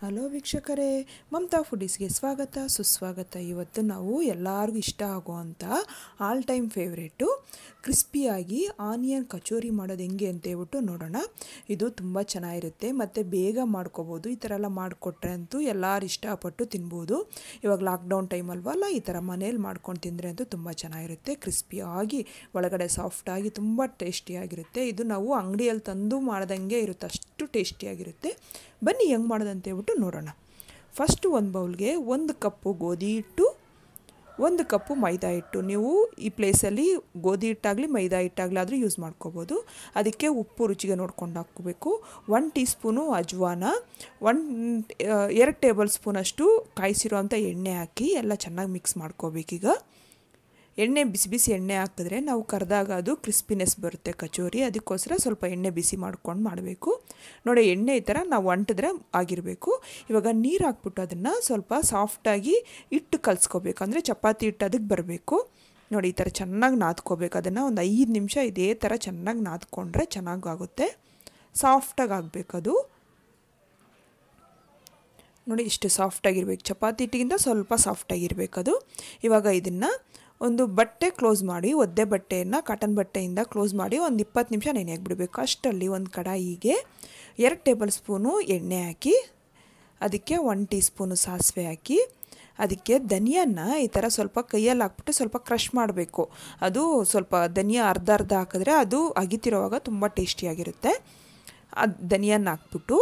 hello ವೀಕ್ಷಕರೇ ಮಮತಾ ಫುಡೀಸ್ಗೆ ಸ್ವಾಗತ ಸುಸ್ವಾಗತ ಇವತ್ತು ನಾವು ಎಲ್ಲರಿಗೂ ಇಷ್ಟ ಆಗುವಂಥ ಆಲ್ ಟೈಮ್ ಫೇವ್ರೇಟು ಕ್ರಿಸ್ಪಿಯಾಗಿ ಆನಿಯನ್ ಕಚೋರಿ ಮಾಡೋದು ಹೆಂಗೆ ಅಂತ ಹೇಳ್ಬಿಟ್ಟು ನೋಡೋಣ ಇದು ತುಂಬ ಚೆನ್ನಾಗಿರುತ್ತೆ ಮತ್ತು ಬೇಗ ಮಾಡ್ಕೋಬೋದು ಈ ಥರ ಎಲ್ಲ ಮಾಡಿಕೊಟ್ರೆ ಅಂತೂ ಎಲ್ಲರೂ ಇಷ್ಟಪಟ್ಟು ತಿನ್ಬೋದು ಇವಾಗ ಲಾಕ್ಡೌನ್ ಟೈಮ್ ಅಲ್ವಲ್ಲ ಈ ಥರ ಮನೇಲಿ ಮಾಡ್ಕೊಂಡು ತಿಂದರೆ ಅಂತೂ ತುಂಬ ಚೆನ್ನಾಗಿರುತ್ತೆ ಕ್ರಿಸ್ಪಿಯಾಗಿ ಒಳಗಡೆ ಸಾಫ್ಟಾಗಿ ತುಂಬ ಟೇಸ್ಟಿಯಾಗಿರುತ್ತೆ ಇದು ನಾವು ಅಂಗಡಿಯಲ್ಲಿ ತಂದು ಮಾಡ್ದಂಗೆ ಇರುತ್ತೆ ಅಷ್ಟು ಟೇಸ್ಟಿಯಾಗಿರುತ್ತೆ ಬನ್ನಿ ಹೆಂಗೆ ಮಾಡೋದಂತ ಹೇಳ್ಬಿಟ್ಟು ನೋಡೋಣ ಫಸ್ಟು ಒಂದು ಬೌಲ್ಗೆ ಒಂದು ಕಪ್ಪು ಗೋಧಿ ಹಿಟ್ಟು ಒಂದು ಕಪ್ಪು ಮೈದಾ ಹಿಟ್ಟು ನೀವು ಈ ಪ್ಲೇಸಲ್ಲಿ ಗೋಧಿ ಹಿಟ್ಟಾಗಲಿ ಮೈದಾ ಹಿಟ್ಟಾಗಲಿ ಆದರೂ ಯೂಸ್ ಮಾಡ್ಕೋಬೋದು ಅದಕ್ಕೆ ಉಪ್ಪು ರುಚಿಗೆ ನೋಡ್ಕೊಂಡು ಹಾಕ್ಕೋಬೇಕು ಒನ್ ಟೀ ಸ್ಪೂನು ಅಜ್ವಾನ ಒನ್ ಎರಡು ಟೇಬಲ್ ಸ್ಪೂನಷ್ಟು ಕಾಯಿಸಿರೋವಂಥ ಎಣ್ಣೆ ಹಾಕಿ ಎಲ್ಲ ಚೆನ್ನಾಗಿ ಮಿಕ್ಸ್ ಮಾಡ್ಕೋಬೇಕೀಗ ಎಣ್ಣೆ ಬಿಸಿ ಬಿಸಿ ಎಣ್ಣೆ ಹಾಕಿದ್ರೆ ನಾವು ಕರೆದಾಗ ಅದು ಕ್ರಿಸ್ಪಿನೆಸ್ ಬರುತ್ತೆ ಕಚೋರಿ ಅದಕ್ಕೋಸ್ಕರ ಸ್ವಲ್ಪ ಎಣ್ಣೆ ಬಿಸಿ ಮಾಡ್ಕೊಂಡು ಮಾಡಬೇಕು ನೋಡಿ ಎಣ್ಣೆ ಈ ಥರ ನಾವು ಅಂಟಿದ್ರೆ ಆಗಿರಬೇಕು ಇವಾಗ ನೀರು ಹಾಕ್ಬಿಟ್ಟು ಅದನ್ನು ಸ್ವಲ್ಪ ಸಾಫ್ಟಾಗಿ ಇಟ್ಟು ಕಲಿಸ್ಕೋಬೇಕು ಅಂದರೆ ಚಪಾತಿ ಹಿಟ್ಟು ಅದಕ್ಕೆ ಬರಬೇಕು ನೋಡಿ ಈ ಥರ ಚೆನ್ನಾಗಿ ನಾದ್ಕೋಬೇಕು ಅದನ್ನು ಒಂದು ಐದು ನಿಮಿಷ ಇದೇ ಥರ ಚೆನ್ನಾಗಿ ನಾದ್ಕೊಂಡ್ರೆ ಚೆನ್ನಾಗಾಗುತ್ತೆ ಸಾಫ್ಟಾಗಿ ಆಗಬೇಕದು ನೋಡಿ ಇಷ್ಟು ಸಾಫ್ಟಾಗಿರ್ಬೇಕು ಚಪಾತಿ ಹಿಟ್ಟಿಗಿಂತ ಸ್ವಲ್ಪ ಸಾಫ್ಟಾಗಿರ್ಬೇಕು ಅದು ಇವಾಗ ಇದನ್ನು ಒಂದು ಬಟ್ಟೆ ಕ್ಲೋಸ್ ಮಾಡಿ ಒದ್ದೆ ಬಟ್ಟೆಯನ್ನು ಕಾಟನ್ ಬಟ್ಟೆಯಿಂದ ಕ್ಲೋಸ್ ಮಾಡಿ ಒಂದು ಇಪ್ಪತ್ತು ನಿಮಿಷ ನೆನೆಯಾಗಿ ಬಿಡಬೇಕು ಅಷ್ಟರಲ್ಲಿ ಒಂದು ಕಡಾಯಿಗೆ ಎರಡು ಟೇಬಲ್ ಸ್ಪೂನು ಎಣ್ಣೆ ಹಾಕಿ ಅದಕ್ಕೆ ಒನ್ ಟೀ ಸ್ಪೂನು ಸಾಸಿವೆ ಹಾಕಿ ಅದಕ್ಕೆ ಧನಿಯನ್ನ ಈ ಥರ ಸ್ವಲ್ಪ ಕೈಯಲ್ಲಿ ಹಾಕ್ಬಿಟ್ಟು ಸ್ವಲ್ಪ ಕ್ರಷ್ ಮಾಡಬೇಕು ಅದು ಸ್ವಲ್ಪ ಧನಿಯಾ ಅರ್ಧ ಅರ್ಧ ಹಾಕಿದ್ರೆ ಅದು ಅಗಿತಿರೋವಾಗ ತುಂಬ ಟೇಸ್ಟಿಯಾಗಿರುತ್ತೆ ಅದು ಧನಿಯನ್ನ ಹಾಕ್ಬಿಟ್ಟು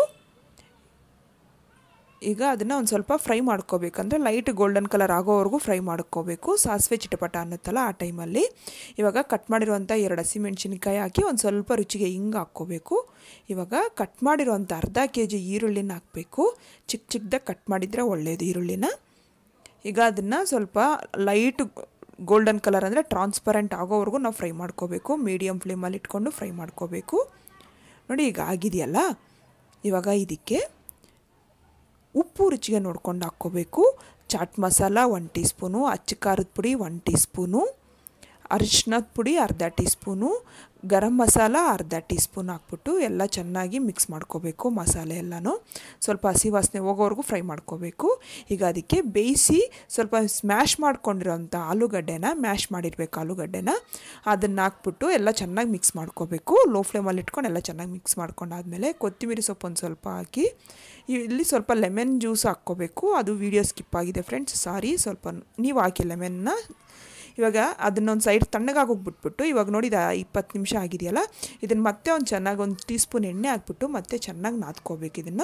ಈಗ ಅದನ್ನು ಒಂದು ಸ್ವಲ್ಪ ಫ್ರೈ ಮಾಡ್ಕೋಬೇಕಂದ್ರೆ ಲೈಟ್ ಗೋಲ್ಡನ್ ಕಲರ್ ಆಗೋವರೆಗೂ ಫ್ರೈ ಮಾಡ್ಕೋಬೇಕು ಸಾಸಿವೆ ಚಿಟಪಟ ಅನ್ನುತ್ತಲ್ಲ ಆ ಟೈಮಲ್ಲಿ ಇವಾಗ ಕಟ್ ಮಾಡಿರುವಂಥ ಎರಡು ಹಸಿಮೆಣ್ಸಿನ್ಕಾಯಿ ಹಾಕಿ ಒಂದು ಸ್ವಲ್ಪ ರುಚಿಗೆ ಹಿಂಗೆ ಹಾಕ್ಕೋಬೇಕು ಇವಾಗ ಕಟ್ ಮಾಡಿರುವಂಥ ಅರ್ಧ ಕೆ ಜಿ ಈರುಳ್ಳಿನ ಹಾಕಬೇಕು ಚಿಕ್ಕ ಚಿಕ್ಕದಾಗಿ ಕಟ್ ಮಾಡಿದರೆ ಒಳ್ಳೆಯದು ಈರುಳ್ಳಿನ ಈಗ ಅದನ್ನು ಸ್ವಲ್ಪ ಲೈಟ್ ಗೋಲ್ಡನ್ ಕಲರ್ ಅಂದರೆ ಟ್ರಾನ್ಸ್ಪರೆಂಟ್ ಆಗೋವರೆಗೂ ನಾವು ಫ್ರೈ ಮಾಡ್ಕೋಬೇಕು ಮೀಡಿಯಮ್ ಫ್ಲೇಮಲ್ಲಿ ಇಟ್ಕೊಂಡು ಫ್ರೈ ಮಾಡ್ಕೋಬೇಕು ನೋಡಿ ಈಗ ಆಗಿದೆಯಲ್ಲ ಇವಾಗ ಇದಕ್ಕೆ ಉಪ್ಪು ರುಚಿಗೆ ನೋಡ್ಕೊಂಡು ಹಾಕ್ಕೋಬೇಕು chaat masala one teaspoon ಅಚ್ಚ ಖಾರದ ಪುಡಿ ಒನ್ ಟೀ ಸ್ಪೂನು ಅರಿಶಿನದ ಪುಡಿ ಅರ್ಧ ಟೀ ಸ್ಪೂನು ಗರಂ ಮಸಾಲ ಅರ್ಧ ಟೀ ಸ್ಪೂನ್ ಹಾಕ್ಬಿಟ್ಟು ಎಲ್ಲ ಚೆನ್ನಾಗಿ ಮಿಕ್ಸ್ ಮಾಡ್ಕೋಬೇಕು ಮಸಾಲೆ ಎಲ್ಲನೂ ಸ್ವಲ್ಪ ಹಸಿ ವಾಸನೆ ಹೋಗೋವರೆಗೂ ಫ್ರೈ ಮಾಡ್ಕೋಬೇಕು ಈಗ ಅದಕ್ಕೆ ಬೇಯಿಸಿ ಸ್ವಲ್ಪ ಸ್ಮ್ಯಾಶ್ ಮಾಡ್ಕೊಂಡಿರೋಂಥ ಆಲೂಗಡ್ಡೆನ ಮ್ಯಾಶ್ ಮಾಡಿರ್ಬೇಕು ಆಲೂಗಡ್ಡೆನ ಅದನ್ನು ಹಾಕ್ಬಿಟ್ಟು ಎಲ್ಲ ಚೆನ್ನಾಗಿ ಮಿಕ್ಸ್ ಮಾಡ್ಕೋಬೇಕು ಲೋ ಫ್ಲೇಮಲ್ಲಿ ಇಟ್ಕೊಂಡು ಎಲ್ಲ ಚೆನ್ನಾಗಿ ಮಿಕ್ಸ್ ಮಾಡ್ಕೊಂಡಾದ್ಮೇಲೆ ಕೊತ್ತಂಬರಿ ಸೊಪ್ಪು ಒಂದು ಸ್ವಲ್ಪ ಹಾಕಿ ಇಲ್ಲಿ ಸ್ವಲ್ಪ ಲೆಮನ್ ಜ್ಯೂಸ್ ಹಾಕ್ಕೋಬೇಕು ಅದು ವೀಡಿಯೋ ಸ್ಕಿಪ್ ಆಗಿದೆ ಫ್ರೆಂಡ್ಸ್ ಸಾರಿ ಸ್ವಲ್ಪ ನೀವು ಹಾಕಿ ಲೆಮನ್ನ ಇವಾಗ ಅದನ್ನೊಂದು ಸೈಡ್ ತಣ್ಣಗಾಗೋಗ್ಬಿಟ್ಬಿಟ್ಟು ಇವಾಗ ನೋಡಿದ ಇಪ್ಪತ್ತು ನಿಮಿಷ ಆಗಿದೆಯಲ್ಲ ಇದನ್ನು ಮತ್ತೆ ಒಂದು ಚೆನ್ನಾಗಿ ಒಂದು ಟೀ ಸ್ಪೂನ್ ಎಣ್ಣೆ ಹಾಕ್ಬಿಟ್ಟು ಮತ್ತೆ ಚೆನ್ನಾಗಿ ನಾದ್ಕೋಬೇಕು ಇದನ್ನು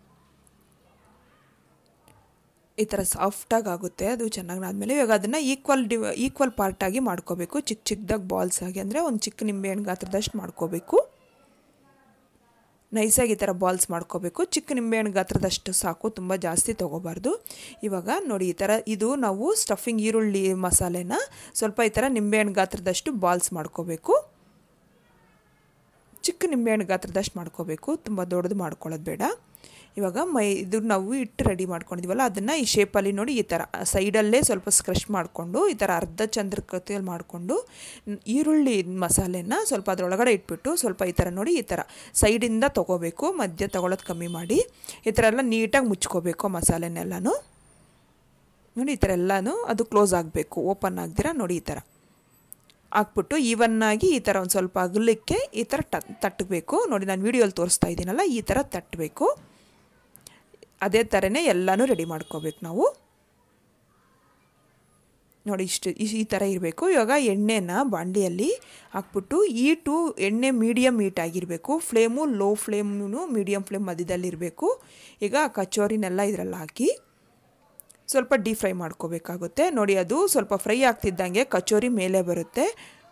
ಈ ಥರ ಸಾಫ್ಟಾಗಿ ಆಗುತ್ತೆ ಅದು ಚೆನ್ನಾಗಿ ಆದಮೇಲೆ ಇವಾಗ ಅದನ್ನು ಈಕ್ವಲ್ ಡಿ ಈಕ್ವಲ್ ಪಾರ್ಟಾಗಿ ಮಾಡ್ಕೋಬೇಕು ಚಿಕ್ಕ ಚಿಕ್ಕದಾಗಿ ಬಾಲ್ಸ್ ಆಗಿ ಅಂದರೆ ಒಂದು ಚಿಕ್ಕ ನಿಂಬೆಹಣ್ಣು ಗಾತ್ರದಷ್ಟು ಮಾಡ್ಕೋಬೇಕು ನೈಸಾಗಿ ಈ ಥರ ಬಾಲ್ಸ್ ಮಾಡ್ಕೋಬೇಕು ಚಿಕ್ಕ ನಿಂಬೆಹಣ್ಣು ಗಾತ್ರದಷ್ಟು ಸಾಕು ತುಂಬ ಜಾಸ್ತಿ ತೊಗೋಬಾರ್ದು ಇವಾಗ ನೋಡಿ ಈ ಥರ ಇದು ನಾವು ಸ್ಟಫಿಂಗ್ ಈರುಳ್ಳಿ ಮಸಾಲೆನ ಸ್ವಲ್ಪ ಈ ಥರ ನಿಂಬೆಹಣ್ಣು ಗಾತ್ರದಷ್ಟು ಬಾಲ್ಸ್ ಮಾಡ್ಕೋಬೇಕು ಚಿಕ್ಕ ನಿಂಬೆಹಣ್ಣು ಗಾತ್ರದಷ್ಟು ಮಾಡ್ಕೋಬೇಕು ತುಂಬ ದೊಡ್ಡದು ಮಾಡ್ಕೊಳ್ಳೋದು ಬೇಡ ಇವಾಗ ಮೈ ಇದು ನಾವು ಇಟ್ಟು ರೆಡಿ ಮಾಡ್ಕೊಂಡಿದ್ದೀವಲ್ಲ ಅದನ್ನು ಈ ಶೇಪಲ್ಲಿ ನೋಡಿ ಈ ಥರ ಸೈಡಲ್ಲೇ ಸ್ವಲ್ಪ ಸ್ಕ್ರಶ್ ಮಾಡಿಕೊಂಡು ಈ ಥರ ಅರ್ಧ ಚಂದ್ರಕತೆಯಲ್ಲಿ ಮಾಡಿಕೊಂಡು ಈರುಳ್ಳಿ ಮಸಾಲೆನ ಸ್ವಲ್ಪ ಅದರೊಳಗಡೆ ಇಟ್ಬಿಟ್ಟು ಸ್ವಲ್ಪ ಈ ಥರ ನೋಡಿ ಈ ಥರ ಸೈಡಿಂದ ತೊಗೋಬೇಕು ಮಧ್ಯ ತೊಗೊಳೋದು ಕಮ್ಮಿ ಮಾಡಿ ಈ ಥರ ಎಲ್ಲ ನೀಟಾಗಿ ಮುಚ್ಕೋಬೇಕು ಮಸಾಲೆನೆಲ್ಲನೂ ನೋಡಿ ಈ ಥರ ಎಲ್ಲನೂ ಅದು ಕ್ಲೋಸ್ ಆಗಬೇಕು ಓಪನ್ ಆಗ್ದಿರ ನೋಡಿ ಈ ಥರ ಹಾಕ್ಬಿಟ್ಟು ಈವನ್ನಾಗಿ ಈ ಥರ ಒಂದು ಸ್ವಲ್ಪ ಅಗಲಕ್ಕೆ ಈ ಥರ ಟ ತಟ್ಟಬೇಕು ನೋಡಿ ನಾನು ವೀಡಿಯೋಲ್ಲಿ ತೋರಿಸ್ತಾ ಇದ್ದೀನಲ್ಲ ಈ ಥರ ತಟ್ಟಬೇಕು ಅದೇ ಥರನೇ ಎಲ್ಲನೂ ರೆಡಿ ಮಾಡ್ಕೋಬೇಕು ನಾವು ನೋಡಿ ಇಷ್ಟು ಈ ಥರ ಇರಬೇಕು ಇವಾಗ ಎಣ್ಣೆನ ಬಾಂಡಿಯಲ್ಲಿ ಹಾಕ್ಬಿಟ್ಟು ಈಟು ಎಣ್ಣೆ ಮೀಡಿಯಮ್ ಹೀಟ್ ಆಗಿರಬೇಕು flame low flame medium flame ಮಧ್ಯದಲ್ಲಿರಬೇಕು ಈಗ ಕಚೋರಿನೆಲ್ಲ ಇದರಲ್ಲಿ ಹಾಕಿ ಸ್ವಲ್ಪ ಡೀಪ್ ಫ್ರೈ ಮಾಡ್ಕೋಬೇಕಾಗುತ್ತೆ ನೋಡಿ ಅದು ಸ್ವಲ್ಪ ಫ್ರೈ ಆಗ್ತಿದ್ದಂಗೆ ಕಚೋರಿ ಮೇಲೆ ಬರುತ್ತೆ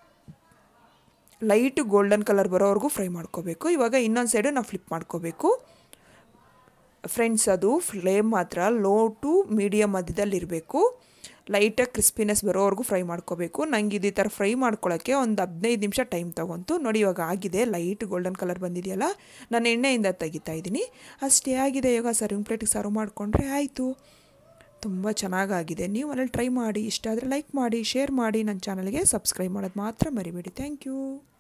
ಲೈಟ್ ಗೋಲ್ಡನ್ ಕಲರ್ ಬರೋವರೆಗೂ ಫ್ರೈ ಮಾಡ್ಕೋಬೇಕು ಇವಾಗ ಇನ್ನೊಂದು ಸೈಡು ನಾವು ಫ್ಲಿಪ್ ಮಾಡ್ಕೋಬೇಕು ಫ್ರೆಂಡ್ಸ್ ಅದು ಫ್ಲೇಮ್ ಮಾತ್ರ ಲೋ ಟು ಮೀಡಿಯಮ್ ಮಧ್ಯದಲ್ಲಿರಬೇಕು ಲೈಟಾಗಿ ಕ್ರಿಸ್ಪಿನೆಸ್ ಬರೋವರೆಗೂ ಫ್ರೈ ಮಾಡ್ಕೋಬೇಕು ನಂಗೆ ಇದು ಈ ಥರ ಫ್ರೈ ಮಾಡ್ಕೊಳ್ಳೋಕ್ಕೆ ಒಂದು ಹದಿನೈದು ನಿಮಿಷ ಟೈಮ್ ತೊಗೊಂತು ನೋಡಿ ಇವಾಗ ಆಗಿದೆ ಲೈಟ್ ಗೋಲ್ಡನ್ ಕಲರ್ ಬಂದಿದೆಯಲ್ಲ ನಾನು ಎಣ್ಣೆಯಿಂದ ತೆಗಿತಾ ಇದ್ದೀನಿ ಅಷ್ಟೇ ಆಗಿದೆ ಇವಾಗ ಸರ್ವಿಂಗ್ ಪ್ಲೇಟಿಗೆ ಸರ್ವ್ ಮಾಡಿಕೊಂಡ್ರೆ ಆಯಿತು ತುಂಬ ಚೆನ್ನಾಗಾಗಿದೆ ನೀವು ಮನೇಲಿ ಟ್ರೈ ಮಾಡಿ ಇಷ್ಟ ಆದರೆ ಲೈಕ್ ಮಾಡಿ ಶೇರ್ ಮಾಡಿ ನನ್ನ ಚಾನಲ್ಗೆ ಸಬ್ಸ್ಕ್ರೈಬ್ ಮಾಡೋದು ಮಾತ್ರ ಮರಿಬೇಡಿ ಥ್ಯಾಂಕ್ ಯು